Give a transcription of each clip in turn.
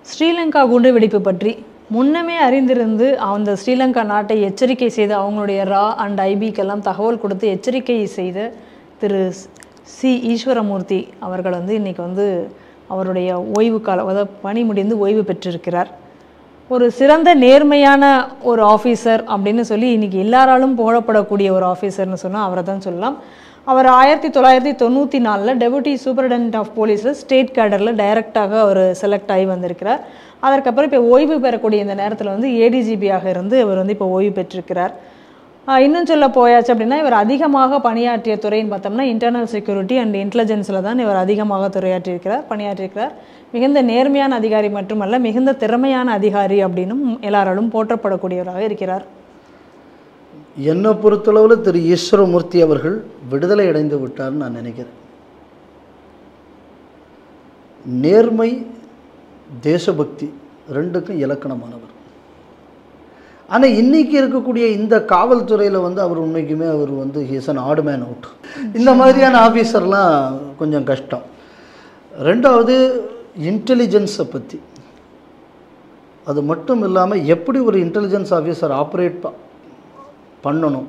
ஸ்ரீலங்கா குண்டு வெடிப்பு பற்றி முன்னமே அறிந்திருந்து அந்த ஸ்ரீலங்கா நாட்டை எச்சரிக்கை செய்து அவங்களுடைய ரா அண்ட் ஐபிக்கெல்லாம் தகவல் கொடுத்து எச்சரிக்கை செய்த திரு சி ஈஸ்வரமூர்த்தி அவர்கள் வந்து இன்னைக்கு வந்து அவருடைய ஓய்வு காலம் அதாவது பணி முடிந்து ஓய்வு பெற்றிருக்கிறார் ஒரு சிறந்த நேர்மையான ஒரு ஆஃபீஸர் அப்படின்னு சொல்லி இன்னைக்கு எல்லாராலும் புகழப்படக்கூடிய ஒரு ஆஃபீஸர்னு சொன்னால் அவரை தான் சொல்லலாம் அவர் ஆயிரத்தி தொள்ளாயிரத்தி தொண்ணூற்றி நாலில் டெபுட்டி சூப்பரடென்ட் ஆஃப் போலீஸில் ஸ்டேட் கேடரில் டைரக்டாக அவர் செலக்ட் ஆகி வந்திருக்கிறார் அதற்கப்புறம் இப்போ ஓய்வு பெறக்கூடிய இந்த நேரத்தில் வந்து ஏடிஜிபியாக இருந்து இவர் வந்து இப்போ ஓய்வு பெற்றிருக்கிறார் ஆஹ் இன்னும் சொல்ல போயாச்சு அப்படின்னா இவர் அதிகமாக பணியாற்றிய துறைன்னு பார்த்தோம்னா இன்டர்னல் செக்யூரிட்டி அண்ட் இன்டெலிஜென்ஸில் தான் இவர் அதிகமாக துறையாற்றியிருக்கிறார் பணியாற்றியிருக்கிறார் மிகுந்த நேர்மையான அதிகாரி மட்டுமல்ல மிகுந்த திறமையான அதிகாரி அப்படின்னும் எல்லாராலும் போற்றப்படக்கூடியவராக இருக்கிறார் என்னை பொறுத்தளவில் திரு ஈஸ்வரமூர்த்தி அவர்கள் விடுதலை அடைந்து விட்டார்னு நான் நினைக்கிறேன் நேர்மை தேசபக்தி ரெண்டுக்கும் இலக்கணமானவர் ஆனால் இன்னைக்கு இருக்கக்கூடிய இந்த காவல்துறையில் வந்து அவர் உண்மைக்குமே அவர் வந்து he's an odd man out இந்த மாதிரியான ஆஃபீஸர்லாம் கொஞ்சம் கஷ்டம் ரெண்டாவது இன்டெலிஜென்ஸை பற்றி அது மட்டும் இல்லாமல் எப்படி ஒரு இன்டெலிஜென்ஸ் ஆஃபீஸர் ஆப்ரேட் பண்ணணும்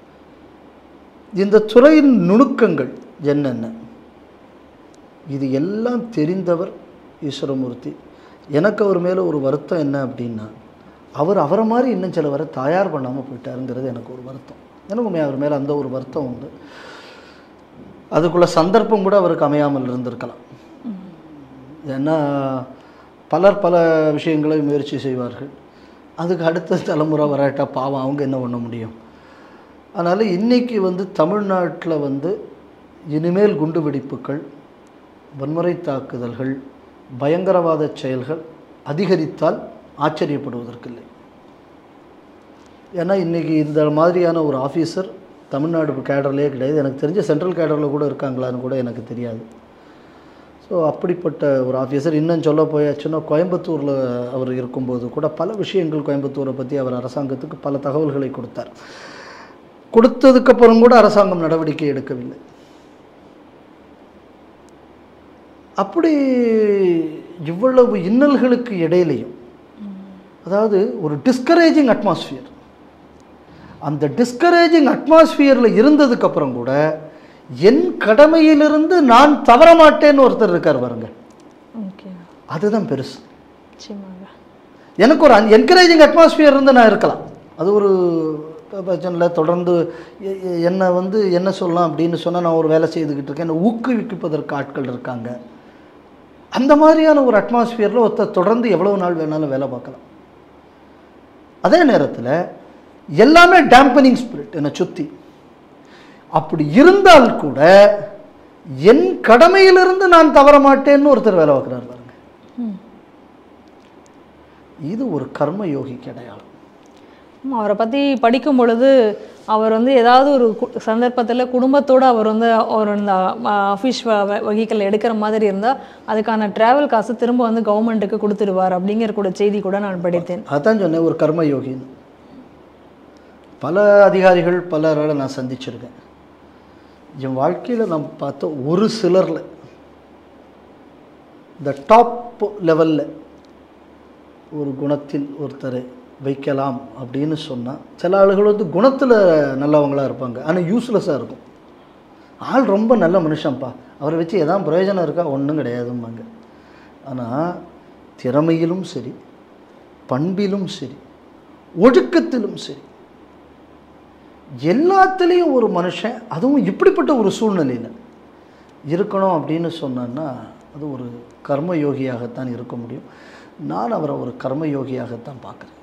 இந்த துறையின் நுணுக்கங்கள் என்னென்ன இது எல்லாம் தெரிந்தவர் ஈஸ்வரமூர்த்தி எனக்கு அவர் மேலே ஒரு வருத்தம் என்ன அப்படின்னா அவர் அவரை மாதிரி இன்னும் சில வரை தயார் பண்ணாமல் போயிட்டாருங்கிறது எனக்கு ஒரு வருத்தம் எனக்குமே அவர் மேலே அந்த ஒரு வருத்தம் உண்டு அதுக்குள்ள சந்தர்ப்பம் கூட அவருக்கு அமையாமல் இருந்திருக்கலாம் ஏன்னா பலர் பல விஷயங்களை முயற்சி செய்வார்கள் அதுக்கு அடுத்த தலைமுறை வராட்டா பாவம் அவங்க என்ன பண்ண முடியும் அதனால் இன்றைக்கி வந்து தமிழ்நாட்டில் வந்து இனிமேல் குண்டு வெடிப்புகள் வன்முறை தாக்குதல்கள் பயங்கரவாத செயல்கள் அதிகரித்தால் ஆச்சரியப்படுவதற்கில்லை ஏன்னா இன்றைக்கி இந்த மாதிரியான ஒரு ஆஃபீஸர் தமிழ்நாடு கேடர்லேயே கிடையாது எனக்கு தெரிஞ்ச சென்ட்ரல் கேடரில் கூட இருக்காங்களான்னு கூட எனக்கு தெரியாது ஸோ அப்படிப்பட்ட ஒரு ஆஃபீஸர் இன்னும் சொல்ல போயாச்சுன்னா கோயம்புத்தூரில் அவர் இருக்கும்போது கூட பல விஷயங்கள் கோயம்புத்தூரை பற்றி அவர் அரசாங்கத்துக்கு பல தகவல்களை கொடுத்தார் கொடுத்ததுக்கப்புறம் கூட அரசாங்கம் நடவடிக்கை எடுக்கவில்லை அப்படி இவ்வளவு இன்னல்களுக்கு இடையிலையும் அதாவது ஒரு டிஸ்கரேஜிங் அட்மாஸ்ஃபியர் அந்த டிஸ்கரேஜிங் அட்மாஸ்ஃபியரில் இருந்ததுக்கப்புறம் கூட என் கடமையிலிருந்து நான் தவற மாட்டேன்னு ஒருத்தர் இருக்கார் பாருங்க ஓகே அதுதான் பெருசு நிச்சயமாக எனக்கு ஒரு என்கரேஜிங் அட்மாஸ்ஃபியர் இருந்து நான் இருக்கலாம் அது ஒரு பிரச்சனை தொடர்ந்து எ- எ- என்னை வந்து என்ன சொல்லலாம் அப்படின்னு சொன்னால் நான் ஒரு வேலை செய்துக்கிட்டு இருக்கேன் என்னை ஊக்குவிப்பதற்கு ஆட்கள் இருக்காங்க அந்த மாதிரியான ஒரு அட்மாஸ்ஃபியரில் ஒருத்தர் தொடர்ந்து எவ்வளவு நாள் வேணாலும் வேலை பார்க்கலாம் அதே நேரத்தில் எல்லாமே டேம்பனிங் ஸ்பிரிட் என்னை சுற்றி அப்படி இருந்தால் கூட என் கடமையிலிருந்து நான் தவற மாட்டேன்னு ஒருத்தர் வேலை பார்க்குறாரு பாருங்க ம் இது ஒரு கர்ம யோகிக்கு அடையாளம் ஆமா, அவரை பற்றி படிக்கும் பொழுது அவர் வந்து ஏதாவது ஒரு சந்தர்ப்பத்தில் குடும்பத்தோடு அவர் வந்து அவர் இந்த ஆஃபீஸ் வகிக்கல் எடுக்கிற மாதிரி இருந்தால் அதுக்கான ட்ராவல் காசு திரும்ப வந்து கவர்மெண்ட்டுக்கு கொடுத்துடுவார் அப்படிங்கிற கூட செய்தி கூட நான் படித்தேன் அதான் சொன்னேன் ஒரு கர்ம யோகின்னு பல அதிகாரிகள் பலரால் நான் சந்திச்சிருக்கேன் என் வாழ்க்கையில் நான் பார்த்த ஒரு சிலரில் இந்த டாப் லெவலில் ஒரு குணத்தில் ஒருத்தரை வைக்கலாம் அப்படின்னு சொன்னால் சில ஆளுகள் வந்து குணத்தில் நல்லவங்களாக இருப்பாங்க ஆனால் யூஸ்லெஸ்ஸாக இருக்கும் ஆள் ரொம்ப நல்ல மனுஷன்ப்பா அவரை வச்சு எதாவது பிரயோஜனம் இருக்கா ஒன்றும் கிடையாதும்பாங்க ஆனால் திறமையிலும் சரி பண்பிலும் சரி ஒழுக்கத்திலும் சரி எல்லாத்துலேயும் ஒரு மனுஷன் அதுவும் இப்படிப்பட்ட ஒரு சூழ்நிலையில் இருக்கணும் அப்படின்னு சொன்னான்னா அது ஒரு கர்ம யோகியாகத்தான் இருக்க முடியும் நான் அவரை ஒரு கர்ம யோகியாகத்தான் பார்க்குறேன்